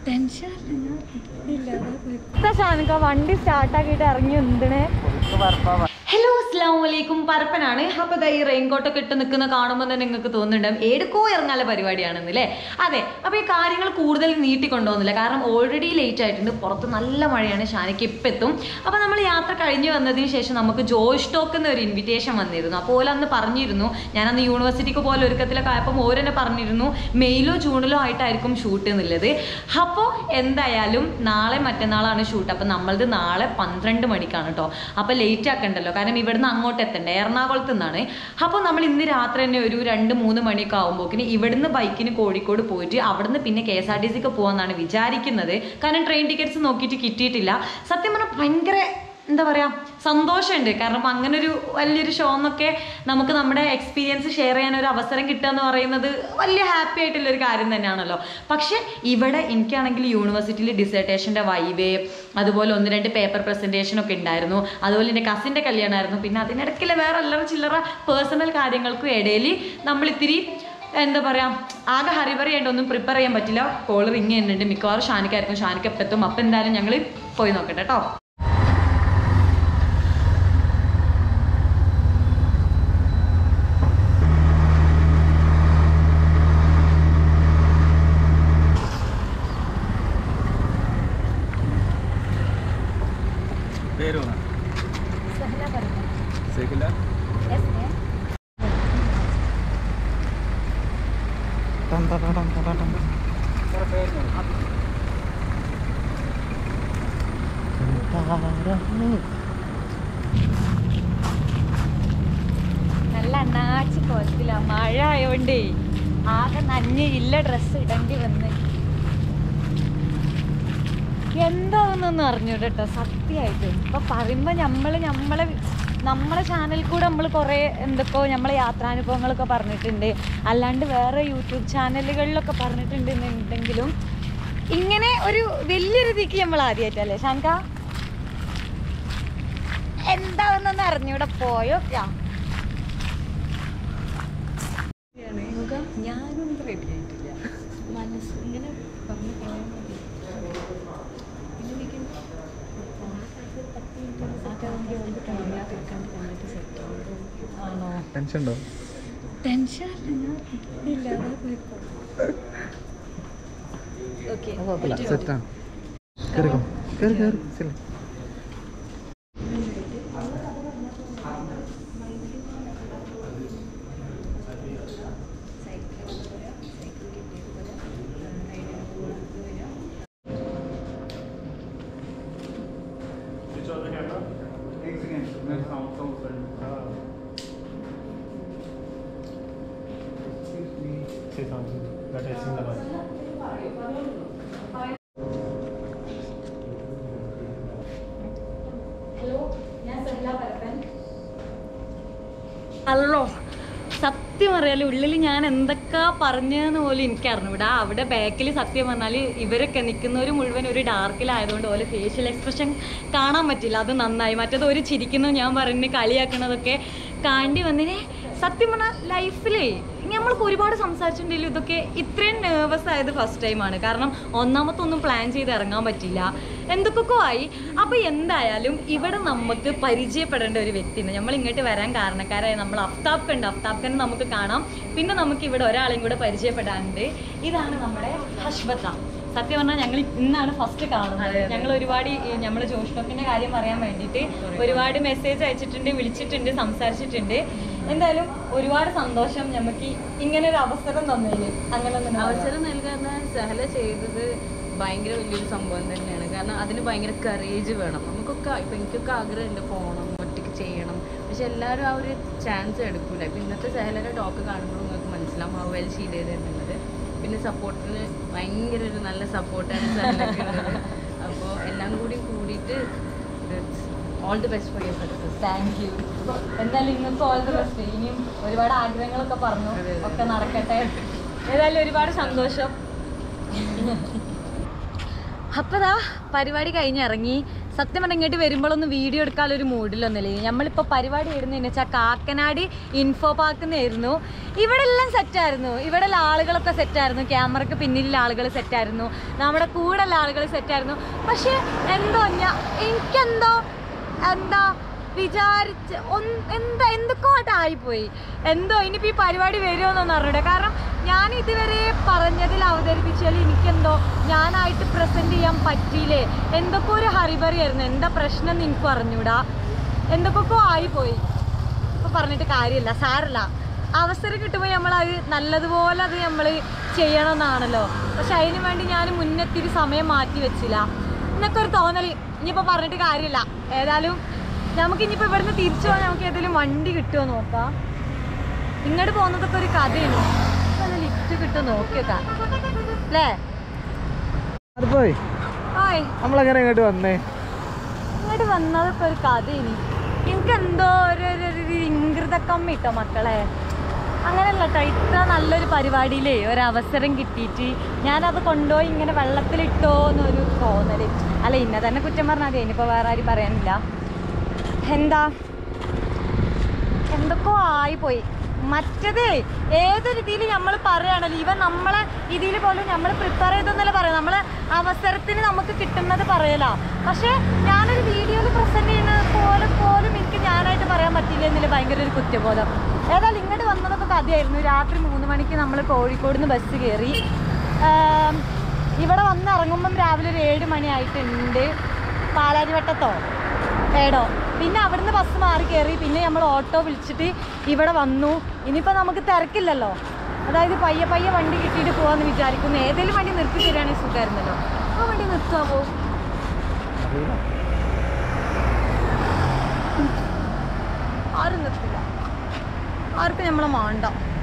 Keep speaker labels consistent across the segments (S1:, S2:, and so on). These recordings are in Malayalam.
S1: ടെൻഷൻ ഷാനിക്ക വണ്ടി സ്റ്റാർട്ടാക്കിയിട്ട് ഇറങ്ങി എന്തിനെ ഹലോ അസ്സാം വലൈക്കും പരപ്പനാണ് അപ്പൊ ദാ ഈ റെയിൻകോട്ടൊക്കെ ഇട്ട് നിൽക്കുന്ന കാണുമ്പോൾ തന്നെ നിങ്ങൾക്ക് തോന്നുന്നുണ്ടാവും ഏടുക്കോ ഇറങ്ങാനുള്ള പരിപാടിയാണെന്ന് അല്ലേ അതെ അപ്പൊ ഈ കാര്യങ്ങൾ കൂടുതൽ നീട്ടിക്കൊണ്ടുപോകുന്നില്ല കാരണം ഓൾറെഡി ലേറ്റ് ആയിട്ടുണ്ട് പുറത്ത് നല്ല മഴയാണ് ഷാനിക്ക് ഇപ്പം എത്തും അപ്പൊ നമ്മൾ യാത്ര കഴിഞ്ഞു വന്നതിന് ശേഷം നമുക്ക് ജോയ് സ്റ്റോക്ക് എന്ന ഒരു ഇൻവിറ്റേഷൻ വന്നിരുന്നു അപ്പോൾ ഓല അന്ന് പറഞ്ഞിരുന്നു ഞാൻ അന്ന് യൂണിവേഴ്സിറ്റിക്ക് പോലെ ഒരുക്കത്തിലൊക്കെ ആയപ്പോൾ ഓരെന്നെ പറഞ്ഞിരുന്നു മെയിലോ ജൂണിലോ ആയിട്ടായിരിക്കും ഷൂട്ട് എന്നുള്ളത് അപ്പോൾ എന്തായാലും നാളെ മറ്റന്നാളാണ് ഷൂട്ട് അപ്പം നമ്മളത് നാളെ പന്ത്രണ്ട് മണിക്കാണ് കേട്ടോ അപ്പോൾ ലേറ്റ് ആക്കണ്ടല്ലോ കാരണം ഇവിടുന്ന് അങ്ങോട്ട് എത്തണ്ടേ എറണാകുളത്ത് നിന്നാണ് അപ്പോൾ നമ്മൾ ഇന്ന് രാത്രി തന്നെ ഒരു രണ്ട് മൂന്ന് മണിയൊക്കെ ആകുമ്പോക്കിന് ഇവിടുന്ന് ബൈക്കിന് കോഴിക്കോട് പോയിട്ട് അവിടുന്ന് പിന്നെ കെ എസ് ആർ ടി സിക്ക് പോകാമെന്നാണ് വിചാരിക്കുന്നത് കാരണം ട്രെയിൻ ടിക്കറ്റ്സ് നോക്കിയിട്ട് കിട്ടിയിട്ടില്ല സത്യം പറഞ്ഞാൽ ഭയങ്കര എന്താ പറയുക സന്തോഷമുണ്ട് കാരണം അങ്ങനെ ഒരു വലിയൊരു ഷോ എന്നൊക്കെ നമുക്ക് നമ്മുടെ എക്സ്പീരിയൻസ് ഷെയർ ചെയ്യാൻ ഒരു അവസരം കിട്ടുക എന്ന് പറയുന്നത് വലിയ ഹാപ്പി ആയിട്ടുള്ള ഒരു കാര്യം തന്നെയാണല്ലോ പക്ഷേ ഇവിടെ എനിക്കാണെങ്കിൽ യൂണിവേഴ്സിറ്റിയിൽ ഡിസർട്ടേഷൻ്റെ വൈവേ അതുപോലെ ഒന്ന് രണ്ട് പേപ്പർ പ്രസൻറ്റേഷൻ ഒക്കെ ഉണ്ടായിരുന്നു അതുപോലെ എൻ്റെ കസിൻ്റെ കല്യാണമായിരുന്നു പിന്നെ അതിനിടയ്ക്കില്ല വേറെ അല്ലറ ചില്ലറ പേഴ്സണൽ കാര്യങ്ങൾക്കും ഇടയിൽ നമ്മൾ ഇത്തിരി എന്താ പറയാ ആകെ ഹറിബറി ആയിട്ട് ഒന്നും പ്രിപ്പയർ ചെയ്യാൻ പറ്റില്ല കോൾ റിങ് ചെയ്യുന്നുണ്ട് മിക്കവാറും ഷാനിക്കായിരിക്കും ഷാനിക്ക് എപ്പം എത്തും അപ്പം എന്തായാലും ഞങ്ങൾ പോയി നോക്കട്ടെ കേട്ടോ
S2: പേര് പറ. സൈക്കിള ടം ടം ടം ടം ടം ടം.
S1: നല്ല അണ്ണാച്ചി കോലത്തില മഴ ആയോണ്ടേ ആകെ നഞ്ഞ ഇല്ല ഡ്രസ്സ് ഇടേണ്ടി വന്ന് എന്താവുന്നൊന്നും അറിഞ്ഞൂട കേട്ടോ സത്യമായിട്ട് ഇപ്പൊ പറയുമ്പോ നമ്മള് നമ്മളെ നമ്മളെ ചാനലിൽ കൂടെ നമ്മൾ കുറേ എന്തൊക്കെയോ നമ്മളെ യാത്രാനുഭവങ്ങളൊക്കെ പറഞ്ഞിട്ടുണ്ട് അല്ലാണ്ട് വേറെ യൂട്യൂബ് ചാനലുകളിലൊക്കെ പറഞ്ഞിട്ടുണ്ട് എന്നുണ്ടെങ്കിലും ഇങ്ങനെ ഒരു വലിയൊരു ഇതിക്ക് നമ്മൾ ആദ്യമായിട്ടല്ലേ ശാങ്ക എന്താവുന്നൊന്നും അറിഞ്ഞൂടെ പോയോക്കാ
S3: ഞാനും റെഡി ആയിട്ടില്ല മനസ്സ് ഇങ്ങനെ പറഞ്ഞു പോയാൽ മതി പിന്നെ എനിക്ക് പത്ത് മിനിറ്റ് സെറ്റാണെങ്കിൽ വന്നിട്ട് ടൈമിൽ തീർക്കാണ്ട് കണ്ടിട്ട് സെറ്റ് ആവും
S1: ആണോ
S2: ടെൻഷൻ ഉണ്ടോ
S3: ടെൻഷൻ ഇല്ലാതെ പോയിപ്പോ
S1: ഓക്കെ
S2: കുഴപ്പമില്ല സെറ്റാണ് കയറിക്കോ കയറി കയറി ശരി
S4: Say something that I sing about.
S1: Hello സത്യം അറിയാലോ ഉള്ളിൽ ഞാൻ എന്തൊക്കെ പറഞ്ഞതെന്ന് പോലും എനിക്കറിഞ്ഞു ഇവിടെ അവിടെ ബാക്കിൽ സത്യം പറഞ്ഞാൽ ഇവരൊക്കെ നിൽക്കുന്നവർ മുഴുവൻ ഒരു ഡാർക്കിലായതുകൊണ്ട് ഓലെ ഫേഷ്യൽ എക്സ്പ്രഷൻ കാണാൻ പറ്റില്ല അത് നന്നായി മറ്റേത് ഒരു ചിരിക്കുന്നു ഞാൻ പറയുന്നത് കളിയാക്കണതൊക്കെ കാണ്ടി വന്നിനെ സത്യം പറഞ്ഞാൽ ലൈഫിലേ നമ്മൾക്ക് ഒരുപാട് സംസാരിച്ചിട്ടുണ്ടെങ്കിലും ഇതൊക്കെ ഇത്രയും നെർവസ് ആയത് ഫസ്റ്റ് ടൈമാണ് കാരണം ഒന്നാമത്തെ ഒന്നും പ്ലാൻ ചെയ്ത് ഇറങ്ങാൻ പറ്റില്ല എന്തൊക്കെയൊക്കെ ആയി അപ്പോൾ എന്തായാലും ഇവിടെ നമുക്ക് പരിചയപ്പെടേണ്ട ഒരു വ്യക്തിയുണ്ട് നമ്മൾ ഇങ്ങോട്ട് വരാൻ കാരണക്കാരായ നമ്മൾ അഫ്താബ് ഉണ്ട് അഫ്താബ് നമുക്ക് കാണാം പിന്നെ നമുക്ക് ഇവിടെ ഒരാളെയും കൂടെ പരിചയപ്പെടാനുണ്ട് ഇതാണ് നമ്മുടെ ഹഷ്ബത്ത സത്യം പറഞ്ഞാൽ ഞങ്ങൾ ഇന്നാണ് ഫസ്റ്റ് കാണുന്നത് ഞങ്ങൾ ഒരുപാട് നമ്മൾ ജോഷ്ടോക്കിന്റെ കാര്യം പറയാൻ വേണ്ടിയിട്ട് ഒരുപാട് മെസ്സേജ് അയച്ചിട്ടുണ്ട് വിളിച്ചിട്ടുണ്ട് സംസാരിച്ചിട്ടുണ്ട് എന്തായാലും ഒരുപാട് സന്തോഷം നമുക്ക് ഇങ്ങനെ ഒരു അവസരം തന്നതിന് അങ്ങനെ ഒന്നും
S3: അവസരം നൽകാൻ സഹല ചെയ്തത് ഭയങ്കര വലിയൊരു സംഭവം തന്നെയാണ് കാരണം അതിന് ഭയങ്കര കറേജ് വേണം നമുക്കൊക്കെ ഇപ്പം എനിക്കൊക്കെ ആഗ്രഹമുണ്ട് പോകണം ഒറ്റയ്ക്ക് ചെയ്യണം പക്ഷെ എല്ലാവരും ആ ഒരു ചാൻസ് എടുക്കൂല ഇപ്പം ഇന്നത്തെ സഹലയുടെ ടോക്ക് കാണുമ്പോൾ നിങ്ങൾക്ക് മനസ്സിലാവും ഹൗ വെൽ ഷീ ഡേഡ് എന്നുള്ളത് പിന്നെ സപ്പോർട്ടിന് ഭയങ്കര ഒരു നല്ല സപ്പോർട്ടാണ് സഹലക്കുള്ളത് അപ്പോൾ എല്ലാം കൂടി കൂടിയിട്ട് all the best for your success
S1: thank you എന്തായാലും നിങ്ങൾക്ക് ഓൾ ദി ബെസ്റ്റ് ഇനിയും ഒരുപാട് ആഗ്രഹങ്ങളൊക്കെ പറഞ്ഞു
S3: അതെ, അതെ.
S1: ഒക്കെ നടക്കട്ടെ ഏതായാലും ഒരുപാട് സന്തോഷം അപ്പതാ പരിപാടി കഴിഞ്ഞിറങ്ങി സത്യം പറഞ്ഞാൽ ഇങ്ങോട്ട് വരുമ്പോഴൊന്നും വീഡിയോ എടുക്കാനൊരു മൂഡിലൊന്നുമില്ല നമ്മളിപ്പോൾ പരിപാടി ഇടുന്നതെന്ന് വെച്ചാൽ കാക്കനാട് ഇൻഫോ പാർക്കുന്നായിരുന്നു ഇവിടെ എല്ലാം സെറ്റായിരുന്നു ഇവിടെ ഉള്ള ആളുകളൊക്കെ സെറ്റായിരുന്നു ക്യാമറയ്ക്ക് പിന്നിലുള്ള ആളുകൾ സെറ്റായിരുന്നു നമ്മുടെ കൂടെ ഉള്ള ആളുകൾ സെറ്റായിരുന്നു പക്ഷേ എന്തോ ഞാൻ എനിക്കെന്തോ എന്താ വിചാരിച്ച് ഒന്ന് എന്താ എന്തൊക്കെ ആയിപ്പോയി എന്തോ ഇനിയിപ്പോൾ ഈ പരിപാടി വരുമോന്നൊന്നും അറിഞ്ഞൂടെ കാരണം ഞാൻ ഇതുവരെ പറഞ്ഞതിൽ അവതരിപ്പിച്ചാൽ എനിക്കെന്തോ ഞാനായിട്ട് പ്രസൻറ്റ് ചെയ്യാൻ പറ്റിയില്ലേ എന്തൊക്കെ ഒരു ഹറിബറി ആയിരുന്നു എന്താ പ്രശ്നം എന്ന് എനിക്ക് അറിഞ്ഞൂടാ എന്തൊക്കെയൊക്കെ ആയിപ്പോയി ഇപ്പൊ പറഞ്ഞിട്ട് കാര്യമില്ല സാരല്ല അവസരം കിട്ടുമ്പോൾ നമ്മൾ അത് നല്ലതുപോലെ അത് നമ്മൾ ചെയ്യണമെന്നാണല്ലോ പക്ഷെ അതിന് വേണ്ടി ഞാൻ മുന്നെത്തിരി സമയം മാറ്റി വെച്ചില്ല എന്നൊക്കെ ഒരു തോന്നൽ ഇനിയിപ്പോൾ പറഞ്ഞിട്ട് കാര്യമില്ല ഏതായാലും നമുക്ക് ഇനിയിപ്പോൾ ഇവിടുന്ന് തിരിച്ചു പോകാൻ നമുക്ക് ഏതെങ്കിലും വണ്ടി കിട്ടുമോ നോക്കാം ഇങ്ങോട്ട് പോകുന്നതൊക്കെ ഒരു കഥയാണ് ലിഫ്റ്റ് കിട്ടുമോ നോക്കിയേക്കാം അല്ലേ
S2: അത് പോയി
S1: ഓയ്
S2: നമ്മളെങ്ങനെ ഇങ്ങോട്ട് വന്നേ
S1: ഇങ്ങോട്ട് വന്നതൊക്കെ ഒരു കഥയിനി എനിക്ക് എന്തോ ഒരു ഒരു- ഒരു ഒരു ഇംഗൃതക്കമ്മ ഇട്ടോ മക്കളെ അങ്ങനെയല്ല കേട്ടോ ഇത്ര നല്ലൊരു പരിപാടിയിലേ ഒരു അവസരം കിട്ടിയിട്ട് ഞാനത് കൊണ്ടുപോയി ഇങ്ങനെ വെള്ളത്തിലിട്ടോ എന്നൊരു തോന്നല് അല്ല ഇന്ന തന്നെ കുറ്റം പറഞ്ഞാൽ മതി ഇനിയിപ്പോൾ വേറെ ആരും പറയാനില്ല എന്താ എന്തൊക്കെയോ ആയിപ്പോയി മറ്റതേ ഏത് രീതിയിൽ നമ്മൾ പറയുകയാണല്ലോ ഇവ നമ്മളെ ഇതിൽ പോലും നമ്മൾ പ്രിപ്പയർ ചെയ്തെന്നല്ല പറയാം നമ്മൾ അവസരത്തിന് നമുക്ക് കിട്ടുന്നത് പറയല പക്ഷേ ഞാനൊരു വീഡിയോയിൽ പ്രസൻറ്റ് ചെയ്യുന്നത് പോലെ പോലും എനിക്ക് ഞാനായിട്ട് പറയാൻ പറ്റില്ല എന്നതിൽ ഭയങ്കര ഒരു കുറ്റബോധം ഏതായാലും ഇങ്ങോട്ട് വന്നതൊക്കെ കഥയായിരുന്നു രാത്രി മൂന്ന് മണിക്ക് നമ്മൾ കോഴിക്കോട് നിന്ന് ബസ് കയറി ആം, ഇവിടെ വന്ന് ഇറങ്ങുമ്പം രാവിലെ ഒരു ഏഴ് മണി ആയിട്ടുണ്ട് പാലാരിവട്ടത്തോ ഏടോ പിന്നെ അവിടുന്ന് ബസ് മാറി കയറി പിന്നെ നമ്മൾ ഓട്ടോ വിളിച്ചിട്ട് ഇവിടെ വന്നു ഇനിയിപ്പോൾ നമുക്ക് തിരക്കില്ലല്ലോ അതായത് പയ്യെ പയ്യെ വണ്ടി കിട്ടിയിട്ട് പോകാമെന്ന് വിചാരിക്കുന്നു ഏതെങ്കിലും വണ്ടി നിർത്തി തരികയാണെങ്കിൽ സുഖമായിരുന്നല്ലോ ആ വണ്ടി നിർത്താമോ ആരും നിർത്തില്ല ആർക്കും നമ്മളെ മാണ്ട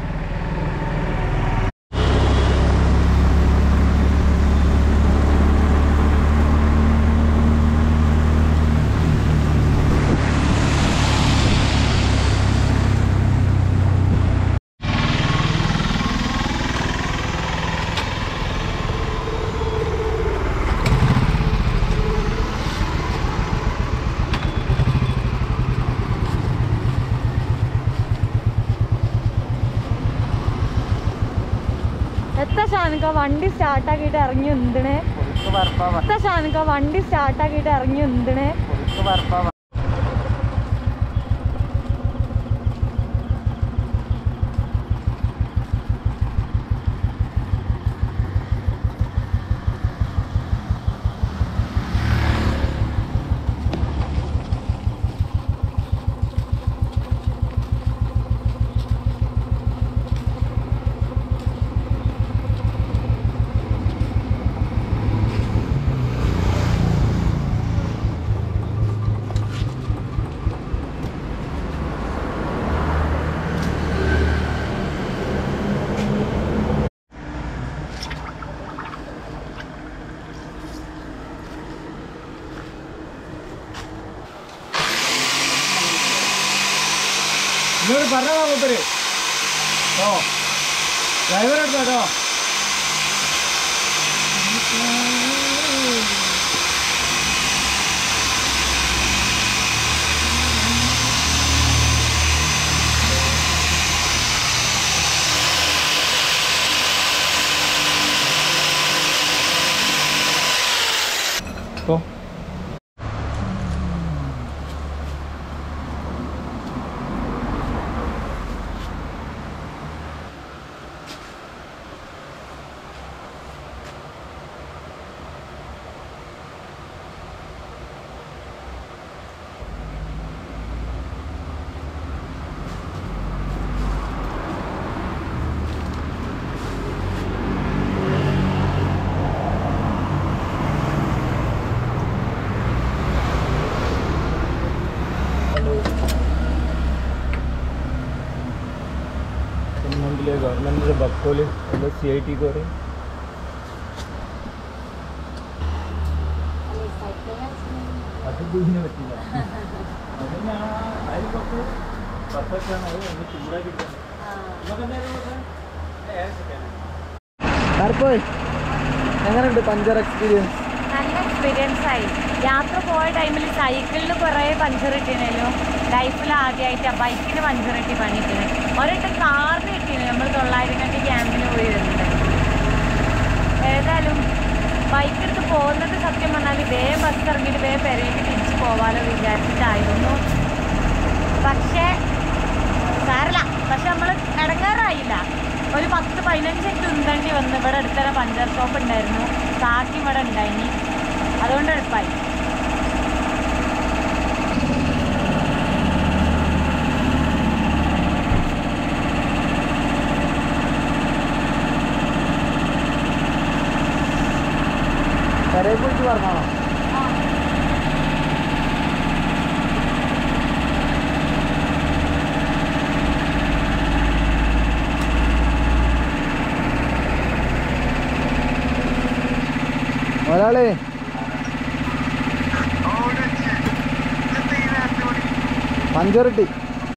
S1: എത്ര ഷാനിക്ക വണ്ടി സ്റ്റാർട്ടാക്കിയിട്ട് ഇറങ്ങി എന്തിനെ എത്ര ഷാനിക്ക വണ്ടി സ്റ്റാർട്ടാക്കിയിട്ട് ഇറങ്ങി എന്തിനെ
S2: ഇങ്ങോട്ട് പറഞ്ഞാ മൂപ്പര് ഓ ഡ്രൈവർ എടുത്തോ കേട്ടോ ഓ ഗവൺമെന്റിലെ ഗവൺമെന്റിന്റെ ബക്കോല് എന്താ സി ഐ ടി പറയും അത് ഇതിന് പറ്റില്ല അത് ഞാൻ അതിൽ കുറച്ച് പെർഫെക്റ്റാണ് അത് ഒന്ന് ചൂടാക്കിയിട്ടാണ് എങ്ങനെയുണ്ട് പഞ്ചർ എക്സ്പീരിയൻസ്
S1: നല്ല എക്സ്പീരിയൻസ് ആയി യാത്ര പോയ ടൈമിൽ സൈക്കിളിൽ കുറേ പഞ്ചർ ഇട്ടിനല്ലോ ലൈഫിൽ ആദ്യമായിട്ടാണ് ബൈക്കിന് പഞ്ചർ ഇട്ടി പണിയിട്ടിന് ഒരിട്ട് കാറിന് കിട്ടീന് നമ്മൾ തൊള്ളായിരം കണ്ടി ക്യാമ്പിന് പോയി വരുന്നുണ്ട് ഏതായാലും ബൈക്ക് എടുത്ത് പോകുന്നത് സത്യം പറഞ്ഞാൽ ഇതേ ബസ് ഇറങ്ങിയിട്ട് ഇതേ പെരേക്ക് തിരിച്ച് പോവാലോ വിചാരിച്ചിട്ടായിരുന്നു പക്ഷേ സാരല്ല പക്ഷെ നമ്മൾ ഇടങ്ങാറായില്ല ഒരു പത്ത് പതിനഞ്ച് മിനിറ്റ് ഉന്തണ്ടി വന്ന് ഇവിടെ അടുത്തൊരു പഞ്ചർ ഷോപ്പ് ഉണ്ടായിരുന്നു കാക്കി ഇവിടെ ഉണ്ടായിനി അതുകൊണ്ട് എളുപ്പമായി
S2: കരയെ കുറിച്ച് പറഞ്ഞോ ഒരാളെ പഞ്ചറിട്ടി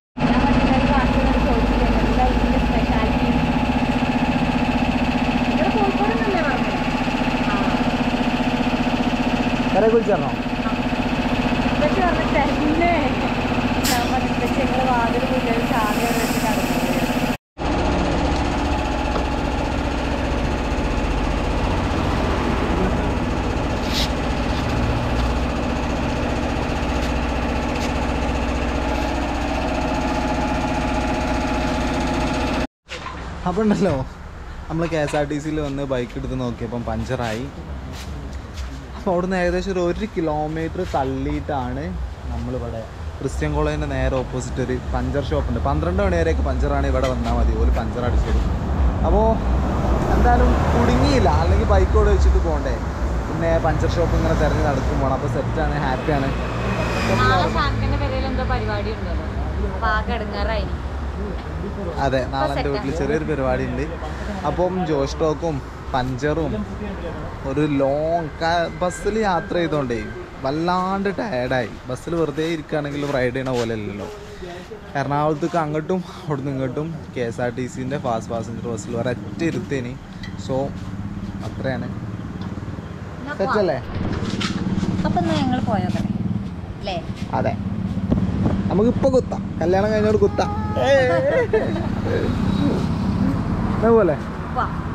S2: കരയെ കുറിച്ച് പറഞ്ഞോ
S1: ഇതൊക്കെ പറഞ്ഞ തന്നെ ഞാൻ പറഞ്ഞിട്ട് ഞങ്ങൾ വാതിൽ പോയി ചാകെ വെച്ച് കടന്നത്
S2: അപ്പോൾ ഉണ്ടല്ലോ നമ്മൾ കെ എസ് ആർ ടി സിയിൽ വന്ന് ബൈക്ക് എടുത്ത് നോക്കിയപ്പം പഞ്ചറായി അപ്പോൾ അവിടുന്ന് ഏകദേശം ഒരു ഒരു കിലോമീറ്റർ തള്ളിയിട്ടാണ് നമ്മളിവിടെ ക്രിസ്ത്യൻ കോളേജിൻ്റെ നേരെ ഓപ്പോസിറ്റ് ഒരു പഞ്ചർ ഷോപ്പ് ഉണ്ട് പന്ത്രണ്ട് മണി വരെയൊക്കെ പഞ്ചറാണ് ഇവിടെ വന്നാൽ മതി ഒരു പഞ്ചർ അടിച്ചത് അപ്പോൾ എന്തായാലും കുടുങ്ങിയില്ല അല്ലെങ്കിൽ ബൈക്ക് ഓടെ വെച്ചിട്ട് പോകണ്ടേ പിന്നെ പഞ്ചർ ഷോപ്പ് ഇങ്ങനെ തിരഞ്ഞ് നടക്കും പോകണം അപ്പോൾ സെറ്റാണ് ഹാപ്പിയാണ്
S1: നാളെ ശാന്തന്റെ പേരിൽ എന്തോ പരിപാടി ഉണ്ടല്ലോ അപ്പൊ ആകെ എടുങ്ങാറായി
S2: അതെ നാളെ എൻ്റെ വീട്ടിൽ ചെറിയൊരു പരിപാടി ഉണ്ട് അപ്പം ജോയ് സ്റ്റോക്കും പഞ്ചറും ഒരു ലോങ് ബസ്സിൽ യാത്ര ചെയ്തോണ്ടേ വല്ലാണ്ട് ടയർഡായി ബസ്സിൽ വെറുതെ ഇരിക്കുകയാണെങ്കിൽ റൈഡ് ചെയ്യണ പോലെ അല്ലല്ലോ എറണാകുളത്തേക്ക് അങ്ങോട്ടും അവിടുന്ന് ഇങ്ങോട്ടും കെ എസ് ആർ ടി സിൻ്റെ ഫാസ്റ്റ് പാസഞ്ചർ ബസ്സിൽ ഒരൊറ്റ ഇരുത്തേനി സോ അത്രയാണ് സെറ്റല്ലേ
S1: അപ്പൊ ഞങ്ങൾ പോയോക്കട്ടെ അല്ലേ
S2: അതെ നമുക്കിപ്പോൾ കുത്താം കല്യാണം കഴിഞ്ഞോട് കുത്താം പോലെ
S1: വാ